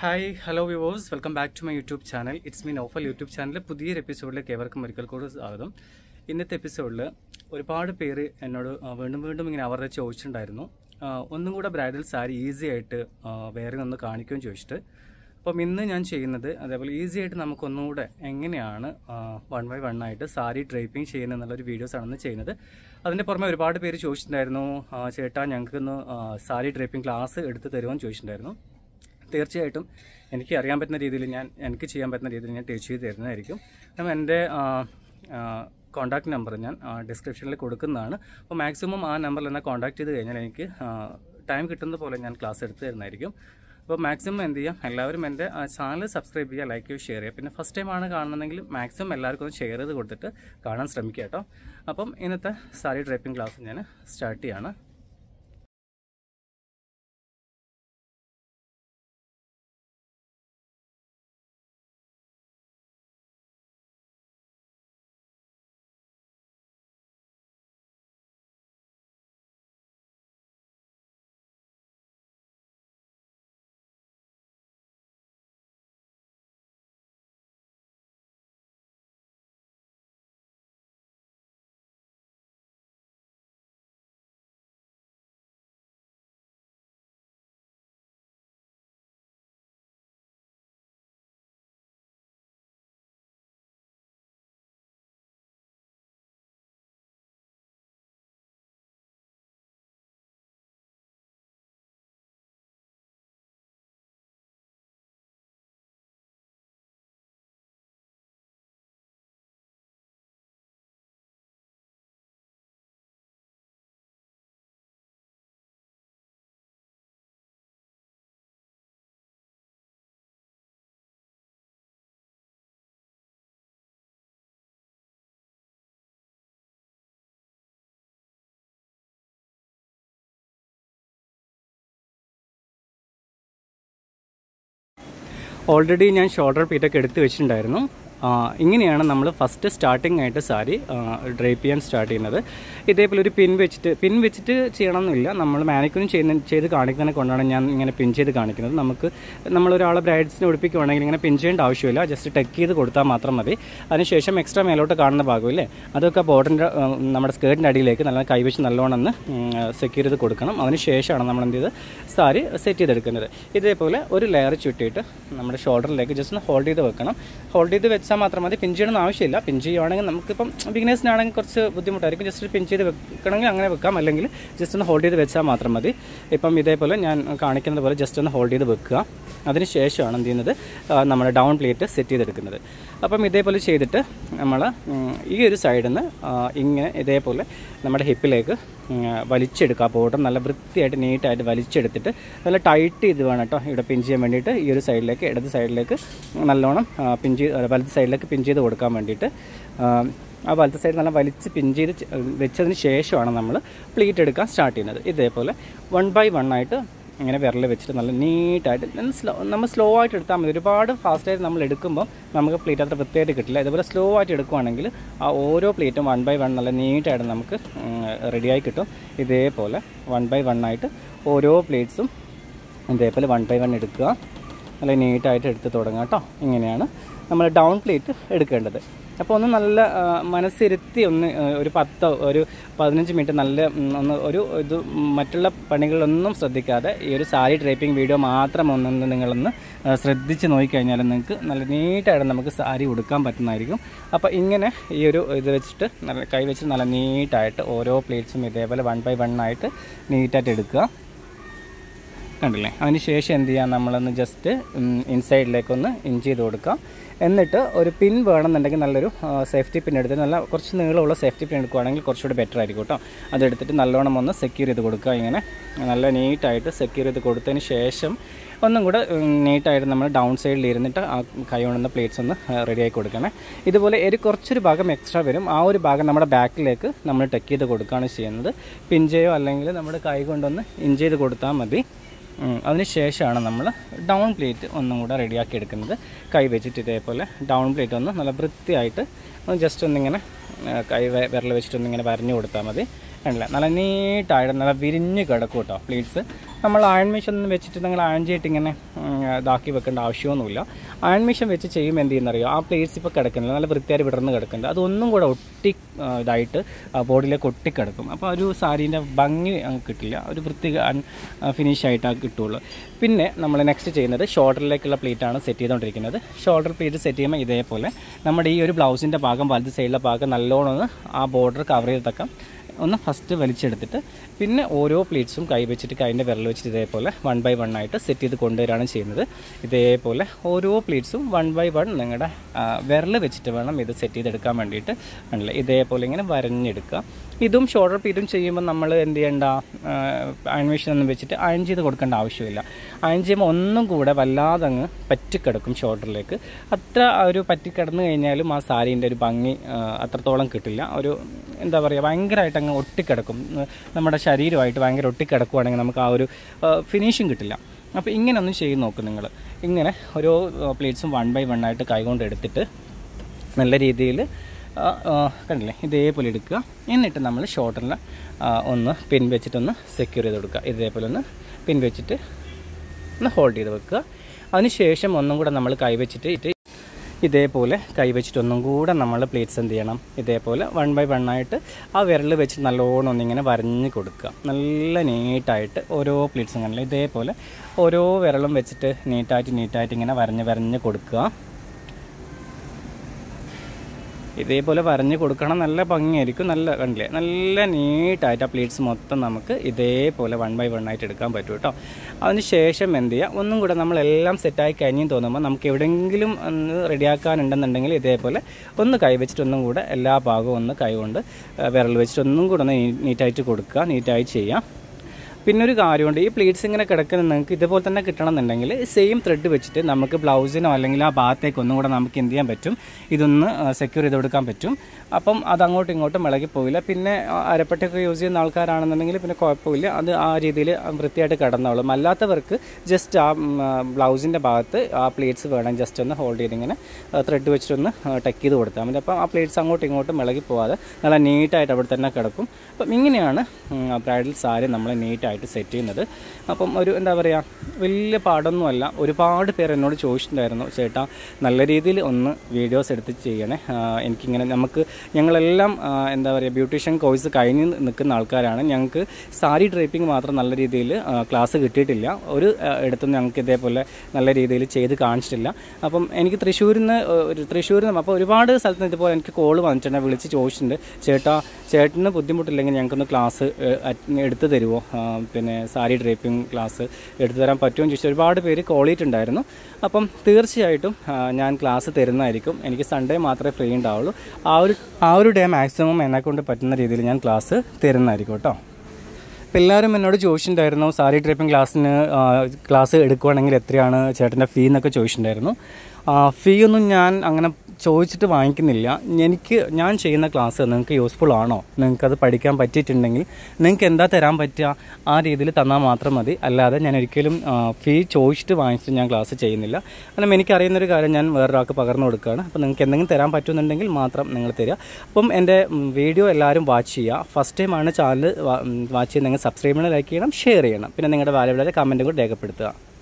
hi hello വിവോസ് welcome back to my YouTube channel it's me Nofal YouTube ചാനലിലെ പുതിയൊരു എപ്പിസോഡിലേക്ക് ഏവർക്കും ഒരിക്കൽ കൂടി സ്വാഗതം ഇന്നത്തെ എപ്പിസോഡിൽ ഒരുപാട് പേര് എന്നോട് ആ, വീണ്ടും വീണ്ടും ഇങ്ങനെ അവരുടെ ചോദിച്ചിട്ടുണ്ടായിരുന്നു ആ, ഒന്നും കൂടെ ബ്രൈഡൽ സാരി ഈസി ആയിട്ട് ആ, വേറെ ഒന്ന് കാണിക്കുകയും ചോദിച്ചിട്ട് അപ്പം ഇന്ന് ഞാൻ ചെയ്യുന്നത് അതേപോലെ ഈസി ആയിട്ട് നമുക്കൊന്നുകൂടെ എങ്ങനെയാണ് വൺ ബൈ വൺ ആയിട്ട് സാരി ഡ്രൈപ്പിംഗ് ചെയ്യുന്നത് എന്നുള്ളൊരു വീഡിയോസാണ് ഇന്ന് ചെയ്യുന്നത് അതിൻ്റെ പുറമെ ഒരുപാട് പേര് ചോദിച്ചിട്ടുണ്ടായിരുന്നു ആ, ചേട്ടാ ഞങ്ങൾക്കൊന്ന് ആ, സാരി ഡ്രൈപ്പിംഗ് ക്ലാസ് എടുത്ത് തരുമെന്ന് ചോദിച്ചിട്ടുണ്ടായിരുന്നു തീർച്ചയായിട്ടും എനിക്ക് അറിയാൻ പറ്റുന്ന രീതിയിൽ ഞാൻ എനിക്ക് ചെയ്യാൻ പറ്റുന്ന രീതിയിൽ ഞാൻ ടീച്ച് ചെയ്ത് തരുന്നതായിരിക്കും അപ്പം എൻ്റെ കോൺടാക്ട് നമ്പർ ഞാൻ ഡിസ്ക്രിപ്ഷനിൽ കൊടുക്കുന്നതാണ് അപ്പോൾ മാക്സിമം ആ നമ്പറിൽ എന്നെ കോൺടാക്ട് ചെയ്ത് കഴിഞ്ഞാൽ എനിക്ക് ടൈം കിട്ടുന്ന പോലെ ഞാൻ ക്ലാസ് എടുത്ത് തരുന്നതായിരിക്കും അപ്പോൾ മാക്സിമം എന്ത് ചെയ്യാം എല്ലാവരും എൻ്റെ ചാനൽ സബ്സ്ക്രൈബ് ചെയ്യുക ലൈക്ക് ചെയ്യുക ഷെയർ ചെയ്യുക പിന്നെ ഫസ്റ്റ് ടൈം ആണ് കാണുന്നതെങ്കിൽ മാക്സിമം എല്ലാവർക്കും ഒന്ന് ഷെയർ ചെയ്ത് കൊടുത്തിട്ട് കാണാൻ ശ്രമിക്കുക കേട്ടോ അപ്പം ഇന്നത്തെ സാരി ഡ്രൈപ്പിംഗ് ക്ലാസ് ഞാൻ സ്റ്റാർട്ട് ചെയ്യാണ് ഓൾറെഡി ഞാൻ ഷോൾഡർ പീറ്റൊക്കെ എടുത്ത് വെച്ചിട്ടുണ്ടായിരുന്നു ആ, ഇങ്ങനെയാണ് നമ്മൾ ഫസ്റ്റ് സ്റ്റാർട്ടിംഗ് ആയിട്ട് സാരി ഡ്രൈപ്പ് ചെയ്യാൻ സ്റ്റാർട്ട് ചെയ്യുന്നത് ഇതേപോലെ ഒരു പിൻ വെച്ചിട്ട് പിൻ വെച്ചിട്ട് ചെയ്യണമെന്നില്ല നമ്മൾ മാനിക്കുനും ചെയ്യുന്ന ചെയ്ത് കാണിക്കുന്നതിനെ കൊണ്ടാണ് ഞാൻ ഇങ്ങനെ പിൻ ചെയ്ത് കാണിക്കുന്നത് നമുക്ക് നമ്മളൊരാളെ ബ്രൈഡ്സിനെ ഉടുപ്പിക്കുവാണെങ്കിൽ ഇങ്ങനെ പിൻ ചെയ്യേണ്ട ആവശ്യമില്ല ജസ്റ്റ് ടെക്ക് ചെയ്ത് കൊടുത്താൽ മാത്രം മതി അതിനുശേഷം എക്സ്ട്രാ മേലോട്ട് കാണുന്ന ഭാഗമില്ലേ അതൊക്കെ ബോർഡിൻ്റെ നമ്മുടെ സ്കേർട്ടിൻ്റെ അടിയിലേക്ക് നല്ല കൈവച്ച് നല്ലോണം ഒന്ന് സെക്യൂർ ചെയ്ത് കൊടുക്കണം അതിനുശേഷമാണ് നമ്മൾ എന്ത് ചെയ്ത് സാരി സെറ്റ് ചെയ്തെടുക്കുന്നത് ഇതേപോലെ ഒരു ലെയർ ചുറ്റിയിട്ട് നമ്മുടെ ഷോൾഡറിലേക്ക് ജസ്റ്റ് ഒന്ന് ഹോൾഡ് ചെയ്ത് വെക്കണം ഹോൾഡ് ചെയ്ത് വെച്ചാൽ മാത്രം മതി പിൻ ചെയ്യണമെന്ന് ആവശ്യമില്ല പിൻ ചെയ്യുവാണെങ്കിൽ നമുക്കിപ്പം ബിഗിനേഴ്സിനാണെങ്കിൽ കുറച്ച് ബുദ്ധിമുട്ടായിരിക്കും ജസ്റ്റ് പിൻ ചെയ്ത് വെക്കണമെങ്കിൽ അങ്ങനെ വെക്കാം അല്ലെങ്കിൽ ജസ്റ്റ് ഒന്ന് ഹോൾഡ് ചെയ്ത് വെച്ചാൽ മാത്രം മതി ഇപ്പം ഇതേപോലെ ഞാൻ കാണിക്കുന്നത് പോലെ ജസ്റ്റ് ഒന്ന് ഹോൾഡ് ചെയ്ത് വെക്കുക അതിന് ശേഷമാണ് എന്ത് ചെയ്യുന്നത് ആ, നമ്മുടെ ഡൗൺ പ്ലേറ്റ് സെറ്റ് ചെയ്തെടുക്കുന്നത് അപ്പം ഇതേപോലെ ചെയ്തിട്ട് നമ്മൾ ഈ ഒരു സൈഡിൽ നിന്ന് ഇങ്ങനെ ഇതേപോലെ നമ്മുടെ ഹിപ്പിലേക്ക് ഉം, വലിച്ചെടുക്കുക ബോർഡർ നല്ല വൃത്തിയായിട്ട് നീറ്റായിട്ട് വലിച്ചെടുത്തിട്ട് നല്ല ടൈറ്റ് ചെയ്ത് വേണം കേട്ടോ ഇവിടെ പിൻ ചെയ്യാൻ വേണ്ടിയിട്ട് ഈ ഒരു സൈഡിലേക്ക് ഇടത് സൈഡിലേക്ക് നല്ലോണം പിൻ ചെയ്ത് വലത് സൈഡിലേക്ക് പിൻ ചെയ്ത് കൊടുക്കാൻ വേണ്ടിയിട്ട് ആ, ആ വലത്തെ സൈഡ് നല്ല വലിച്ച് പിൻ ചെയ്ത് ചെ- വെച്ചതിന് ശേഷമാണ് നമ്മൾ പ്ലീറ്റ് എടുക്കാൻ സ്റ്റാർട്ട് ചെയ്യുന്നത് ഇതേപോലെ വൺ ബൈ വൺ ആയിട്ട് ഇങ്ങനെ വിരൽ വെച്ചിട്ട് നല്ല നീറ്റായിട്ട് സ്ലോ നമ്മൾ സ്ലോ ആയിട്ട് എടുത്താൽ മതി ഒരുപാട് ഫാസ്റ്റായിട്ട് നമ്മൾ എടുക്കുമ്പോൾ നമുക്ക് പ്ലേറ്റ് അത്ര വൃത്തിയായിട്ട് കിട്ടില്ല ഇതുപോലെ സ്ലോ ആയിട്ട് എടുക്കുവാണെങ്കിൽ ആ ഓരോ പ്ലേറ്റും വൺ ബൈ വൺ നല്ല നീറ്റായിട്ട് നമുക്ക് റെഡിയായി കിട്ടും ഇതേപോലെ വൺ ബൈ വൺ ആയിട്ട് ഓരോ പ്ലേറ്റ്സും ഇതേപോലെ വൺ ബൈ വൺ എടുക്കുക നല്ല നീറ്റായിട്ട് എടുത്ത് തുടങ്ങുക കേട്ടോ ഇങ്ങനെയാണ് നമ്മൾ ഡൗൺ പ്ലേറ്റ് എടുക്കേണ്ടത് അപ്പോൾ ഒന്ന് നല്ല ആ, മനസ്സിരുത്തി ഒന്ന് ആ, ഒരു പത്തോ ഒരു പതിനഞ്ച് മിനിറ്റ് നല്ല ഉം, ഒന്ന് ഒരു ഇത് മറ്റുള്ള പണികളൊന്നും ശ്രദ്ധിക്കാതെ ഈ ഒരു സാരി ഡ്രൈപ്പിംഗ് വീഡിയോ മാത്രം ഒന്ന് നിങ്ങളൊന്ന് ആ, ശ്രദ്ധിച്ച് നോക്കിക്കഴിഞ്ഞാൽ നിങ്ങൾക്ക് നല്ല നീറ്റായിട്ട് നമുക്ക് സാരി ഉടുക്കാൻ പറ്റുന്നതായിരിക്കും അപ്പോൾ ഇങ്ങനെ ഈ ഒരു ഇത് വെച്ചിട്ട് നല്ല കൈ വെച്ച് നല്ല നീറ്റായിട്ട് ഓരോ പ്ലേറ്റ്സും ഇതേപോലെ വൺ ബൈ വൺ ആയിട്ട് നീറ്റായിട്ട് എടുക്കുക കണ്ടില്ലേ അതിന് ശേഷം എന്ത് ചെയ്യാം നമ്മളൊന്ന് ജസ്റ്റ് ഇൻസൈഡിലേക്കൊന്ന് ഇൻ ചെയ്ത് കൊടുക്കാം എന്നിട്ട് ഒരു പിൻ വേണമെന്നുണ്ടെങ്കിൽ നല്ലൊരു സേഫ്റ്റി പിൻ എടുത്ത് നല്ല കുറച്ച് നീളമുള്ള സേഫ്റ്റി പിൻ എടുക്കുകയാണെങ്കിൽ കുറച്ചുകൂടി ബെറ്റർ ആയിരിക്കും കേട്ടോ അതെടുത്തിട്ട് നല്ലോണം ഒന്ന് സെക്യൂർ ചെയ്ത് കൊടുക്കുക ഇങ്ങനെ നല്ല നീറ്റായിട്ട് സെക്യൂർ ചെയ്ത് കൊടുത്തതിന് ശേഷം ഒന്നും കൂടെ നീറ്റായിട്ട് നമ്മൾ ഡൗൺ സൈഡിൽ ഇരുന്നിട്ട് ആ കൈ കൊണ്ടുവന്ന പ്ലേറ്റ്സ് ഒന്ന് റെഡിയാക്കി കൊടുക്കണേ ഇതുപോലെ ഒരു കുറച്ചൊരു ഭാഗം എക്സ്ട്രാ വരും ആ ഒരു ഭാഗം നമ്മുടെ ബാക്കിലേക്ക് നമ്മൾ ടെക്ക് ചെയ്ത് കൊടുക്കുകയാണ് ചെയ്യുന്നത് പിഞ്ചയോ അല്ലെങ്കിൽ നമ്മുടെ കൈ കൊണ്ടൊന്ന് ഇൻ ചെയ്ത് കൊടുത്താൽ മതി ഉം, അതിന് ശേഷമാണ് നമ്മൾ ഡൗൺ പ്ലേറ്റ് ഒന്നും കൂടെ റെഡിയാക്കി എടുക്കുന്നത് കൈ വെച്ചിട്ട് ഇതേപോലെ ഡൗൺ പ്ലേറ്റ് ഒന്ന് നല്ല വൃത്തിയായിട്ട് ഒന്ന് ജസ്റ്റ് ഒന്നിങ്ങനെ ആ, കൈ വെ- വിരൽ വെച്ചിട്ട് ഒന്നിങ്ങനെ വരഞ്ഞു കൊടുത്താൽ മതി കണ്ടില്ല നല്ല നീട്ടായിട്ട് നല്ല വിരിഞ്ഞ് കിടക്കും കേട്ടോ പ്ലേറ്റ്സ് നമ്മൾ അയൺ മെഷീൻ ഒന്നും വെച്ചിട്ട് നിങ്ങൾ അയൺ ചെയ്തിട്ട് ഇങ്ങനെ ഉം, ഇതാക്കി വെക്കേണ്ട ആവശ്യമൊന്നുമില്ല അയൺ മെഷീൻ വെച്ച് ചെയ്യുമ്പോൾ എന്ത് ചെയ്യുന്നറിയോ ആ പ്ലേറ്റ്സ് ഇപ്പോൾ കിടക്കുന്നില്ല നല്ല വൃത്തിയായി വിടർന്ന് കിടക്കുന്നുണ്ട് അതൊന്നും കൂടെ ഒട്ടി ആ, ഇതായിട്ട് ബോഡിയിലേക്ക് ഒട്ടിക്കിടക്കും അപ്പോൾ ഒരു സാരീൻ്റെ ഭംഗി അങ്ങ് കിട്ടില്ല ഒരു വൃത്തി ഫിനിഷ് ആയിട്ട് ആ കിട്ടുള്ളൂ പിന്നെ നമ്മൾ നെക്സ്റ്റ് ചെയ്യുന്നത് ഷോൾഡറിലേക്കുള്ള പ്ലേറ്റാണ് സെറ്റ് ചെയ്തുകൊണ്ടിരിക്കുന്നത് ഷോൾഡർ പ്ലേറ്റ് സെറ്റ് ചെയ്യുമ്പോൾ ഇതേപോലെ നമ്മുടെ ഈ ഒരു ബ്ലൗസിൻ്റെ ഭാഗം വലത് സൈഡിലെ ഭാഗം നല്ലോണം ഒന്ന് ആ ബോർഡർ കവർ ചെയ്തേക്കാം ഒന്ന് ഫസ്റ്റ് വലിച്ചെടുത്തിട്ട് പിന്നെ ഓരോ പ്ലേറ്റ്സും കൈ വെച്ചിട്ട് കൈൻ്റെ വിരൽ വെച്ചിട്ട് ഇതേപോലെ വൺ ബൈ വൺ ആയിട്ട് സെറ്റ് ചെയ്ത് കൊണ്ടുവരികയാണ് ചെയ്യുന്നത് ഇതേപോലെ ഓരോ പ്ലേറ്റ്സും വൺ ബൈ വൺ നിങ്ങളുടെ വിരൽ വെച്ചിട്ട് വേണം ഇത് സെറ്റ് ചെയ്തെടുക്കാൻ വേണ്ടിയിട്ട് ആണല്ലേ ഇതേപോലെ ഇങ്ങനെ വരഞ്ഞെടുക്കുക ഇതും ഷോൾഡർ പീറ്റും ചെയ്യുമ്പോൾ നമ്മൾ എന്ത് ചെയ്യേണ്ട അയൺ മെഷീൻ ഒന്നും വെച്ചിട്ട് അയൺ ചെയ്ത് കൊടുക്കേണ്ട ആവശ്യമില്ല അയൺ ചെയ്യുമ്പോൾ ഒന്നും കൂടെ വല്ലാതെ അങ്ങ് പറ്റിക്കിടക്കും ഷോൾഡറിലേക്ക് അത്ര ആ ഒരു പറ്റിക്കിടന്ന് കഴിഞ്ഞാലും ആ സാരീൻ്റെ ഒരു ഭംഗി ആ, അത്രത്തോളം കിട്ടില്ല ഒരു എന്താ പറയുക ഭയങ്കരമായിട്ട് അങ്ങ് ഒട്ടിക്കിടക്കും ഉം, നമ്മുടെ ശരീരമായിട്ട് ഭയങ്കര ഒട്ടിക്കിടക്കുവാണെങ്കിൽ നമുക്ക് ആ ഒരു ഫിനിഷിങ് കിട്ടില്ല അപ്പോൾ ഇങ്ങനെ ഒന്ന് ചെയ്ത് നോക്കും നിങ്ങൾ ഇങ്ങനെ ഓരോ പ്ലേറ്റ്സും വൺ ബൈ വൺ ആയിട്ട് കൈകൊണ്ട് എടുത്തിട്ട് നല്ല രീതിയിൽ കണ്ടില്ലേ ഇതേപോലെ എടുക്കുക എന്നിട്ട് നമ്മൾ ഷോൾഡറിൽ ഒന്ന് പിൻ വെച്ചിട്ടൊന്ന് സെക്യൂർ ചെയ്ത് കൊടുക്കുക ഇതേപോലെ ഒന്ന് പിൻ വെച്ചിട്ട് ഒന്ന് ഹോൾഡ് ചെയ്ത് വെക്കുക അതിനുശേഷം ഒന്നും കൂടെ നമ്മൾ കൈ വെച്ചിട്ട് ഇത് ഇതേപോലെ കൈ വെച്ചിട്ട് ഒന്നും കൂടെ നമ്മൾ പ്ലേറ്റ്സ് എന്ത് ചെയ്യണം ഇതേപോലെ വൺ ബൈ വൺ ആയിട്ട് ആ വിരൽ വെച്ച് നല്ലോണം ഒന്നിങ്ങനെ വരഞ്ഞ് കൊടുക്കുക നല്ല നീട്ടായിട്ട് ഓരോ പ്ലേറ്റ്സും കണ്ടില്ല ഇതേപോലെ ഓരോ വിരലും വെച്ചിട്ട് നീറ്റായിട്ട് നീറ്റായിട്ട് ഇങ്ങനെ വരഞ്ഞ് വരഞ്ഞ് കൊടുക്കുക ഇതേപോലെ വരഞ്ഞ് കൊടുക്കണം നല്ല ഭംഗിയായിരിക്കും നല്ല കണ്ടില്ലേ നല്ല നീട്ടായിട്ട് ആ പ്ലേറ്റ്സ് മൊത്തം നമുക്ക് ഇതേപോലെ വൺ ബൈ വൺ ആയിട്ട് എടുക്കാൻ പറ്റും കേട്ടോ അതിന് ശേഷം എന്ത് ചെയ്യുക ഒന്നും കൂടെ നമ്മളെല്ലാം സെറ്റായി കഴിഞ്ഞു തോന്നുമ്പോൾ നമുക്ക് എവിടെയെങ്കിലും ഒന്ന് റെഡിയാക്കാനുണ്ടെന്നുണ്ടെങ്കിൽ ഇതേപോലെ ഒന്ന് കൈ വെച്ചിട്ട് ഒന്നും കൂടെ എല്ലാ ഭാഗവും ഒന്ന് കൈ കൊണ്ട് ആ, വിരൽ വെച്ചിട്ട് ഒന്നും കൂടെ ഒന്ന് നീ- നീറ്റായിട്ട് കൊടുക്കുക നീറ്റായി ചെയ്യാം പിന്നെ ഒരു കാര്യമുണ്ട് ഈ പ്ലീറ്റ്സ് ഇങ്ങനെ കിടക്കുന്ന നിങ്ങൾക്ക് ഇതുപോലെ തന്നെ കിട്ടണമെന്നുണ്ടെങ്കിൽ സെയിം ത്രെഡ് വെച്ചിട്ട് നമുക്ക് ബ്ലൗസിനോ അല്ലെങ്കിൽ ആ ഭാഗത്തേക്ക് ഒന്നും കൂടെ നമുക്ക് എന്ത് ചെയ്യാൻ പറ്റും ഇതൊന്ന് സെക്യൂർ ചെയ്ത് കൊടുക്കാൻ പറ്റും അപ്പം അത് അങ്ങോട്ടും ഇങ്ങോട്ടും ഇളകി പോവില്ല പിന്നെ ആ, അരപ്പട്ടയൊക്കെ യൂസ് ചെയ്യുന്ന ആൾക്കാരാണെന്നുണ്ടെങ്കിൽ പിന്നെ കുഴപ്പമില്ല അത് ആ രീതിയിൽ വൃത്തിയായിട്ട് കിടന്നോളും അല്ലാത്തവർക്ക് ജസ്റ്റ് ആ ബ്ലൗസിൻ്റെ ഭാഗത്ത് ആ പ്ലേറ്റ്സ് വേണം ജസ്റ്റ് ഒന്ന് ഹോൾഡ് ചെയ്ത് ഇങ്ങനെ ത്രെഡ് വെച്ചിട്ടൊന്ന് ടക്ക് ചെയ്ത് കൊടുത്താൽ മതി അപ്പം ആ പ്ലേറ്റ്സ് അങ്ങോട്ടും ഇങ്ങോട്ടും ഇളകി പോവാതെ നല്ല നീറ്റായിട്ട് അവിടെ തന്നെ കിടക്കും അപ്പം ഇങ്ങനെയാണ് ബ്രൈഡൽ സാരി നമ്മൾ നീറ്റായിട്ട് സെറ്റ് ചെയ്യുന്നത് അപ്പം ഒരു എന്താ പറയുക വലിയ പാടൊന്നുമല്ല ഒരുപാട് പേർ എന്നോട് ചോദിച്ചിട്ടുണ്ടായിരുന്നു ചേട്ടാ നല്ല രീതിയിൽ ഒന്ന് വീഡിയോസ് എടുത്ത് ചെയ്യണേ ആ, എനിക്കിങ്ങനെ നമുക്ക് ഞങ്ങളെല്ലാം ആ, എന്താ പറയുക ബ്യൂട്ടീഷ്യൻ കോഴ്സ് കഴിഞ്ഞ് നിൽക്കുന്ന ആൾക്കാരാണ് ഞങ്ങൾക്ക് സാരി ഡ്രൈപ്പിംഗ് മാത്രം നല്ല രീതിയിൽ ക്ലാസ് കിട്ടിയിട്ടില്ല ഒരു ആ, ഇടത്തുനിന്ന് ഞങ്ങൾക്ക് ഇതേപോലെ നല്ല രീതിയിൽ ചെയ്ത് കാണിച്ചിട്ടില്ല അപ്പം എനിക്ക് തൃശ്ശൂരിൽ നിന്ന് ഒരു തൃശ്ശൂരിൽ നിന്ന് അപ്പോൾ ഒരുപാട് സ്ഥലത്ത് നിന്ന് ഇതുപോലെ എനിക്ക് കോൾ വന്നിട്ടുണ്ട് വിളിച്ച് ചോദിച്ചിട്ടുണ്ട് ചേട്ടാ ചേട്ടന് ബുദ്ധിമുട്ടില്ലെങ്കിൽ ഞങ്ങൾക്കൊന്ന് ക്ലാസ് എടുത്തു തരുമോ ആ, പിന്നെ സാരി ഡ്രൈപ്പിംഗ് ക്ലാസ് എടുത്തു തരാൻ പറ്റുമോ എന്ന് ചോദിച്ചാൽ ഒരുപാട് പേര് കോൾ ചെയ്തിട്ടുണ്ടായിരുന്നു അപ്പം തീർച്ചയായിട്ടും ആ, ഞാൻ ക്ലാസ് തരുന്നതായിരിക്കും എനിക്ക് സൺഡേ മാത്രമേ ഫ്രീ ഉണ്ടാവുള്ളൂ ആ ഒരു ആ ഒരു ഡേ മാക്സിമം എന്നെക്കൊണ്ട് പറ്റുന്ന രീതിയിൽ ഞാൻ ക്ലാസ് തരുന്നതായിരിക്കും കേട്ടോ അപ്പോൾ എല്ലാവരും എന്നോട് ചോദിച്ചിട്ടുണ്ടായിരുന്നു സാരി ഡ്രൈപ്പിംഗ് ക്ലാസ്സിന് ആ, ക്ലാസ് എടുക്കുവാണെങ്കിൽ എത്രയാണ് ചേട്ടൻ്റെ ഫീ എന്നൊക്കെ ചോദിച്ചിട്ടുണ്ടായിരുന്നു ഫീ ഒന്നും ഞാൻ അങ്ങനെ ചോദിച്ചിട്ട് വാങ്ങിക്കുന്നില്ല എനിക്ക് ഞാൻ ചെയ്യുന്ന ക്ലാസ് നിങ്ങൾക്ക് യൂസ്ഫുൾ ആണോ നിങ്ങൾക്കത് പഠിക്കാൻ പറ്റിയിട്ടുണ്ടെങ്കിൽ നിങ്ങൾക്ക് എന്താ തരാൻ പറ്റുക ആ രീതിയിൽ തന്നാൽ മാത്രം മതി അല്ലാതെ ഞാൻ ഒരിക്കലും ഫീ ചോദിച്ചിട്ട് വാങ്ങിച്ചിട്ട് ഞാൻ ക്ലാസ് ചെയ്യുന്നില്ല കാരണം എനിക്കറിയുന്നൊരു കാര്യം ഞാൻ വേറൊരാൾക്ക് പകർന്നു കൊടുക്കുകയാണ് അപ്പോൾ നിങ്ങൾക്ക് എന്തെങ്കിലും തരാൻ പറ്റുന്നുണ്ടെങ്കിൽ മാത്രം നിങ്ങൾ തരിക അപ്പം എൻ്റെ വീഡിയോ എല്ലാവരും വാച്ച് ചെയ്യുക ഫസ്റ്റ് ടൈമാണ് ചാനൽ വാച്ച് ചെയ്യുന്നെങ്കിൽ സബ്സ്ക്രൈബ് ചെയ്യണം ലൈക്ക് ചെയ്യണം ഷെയർ ചെയ്യണം പിന്നെ നിങ്ങളുടെ വാല്യുബിളായ കമൻറ്റും കൂടി രേഖപ്പെടുത്തുക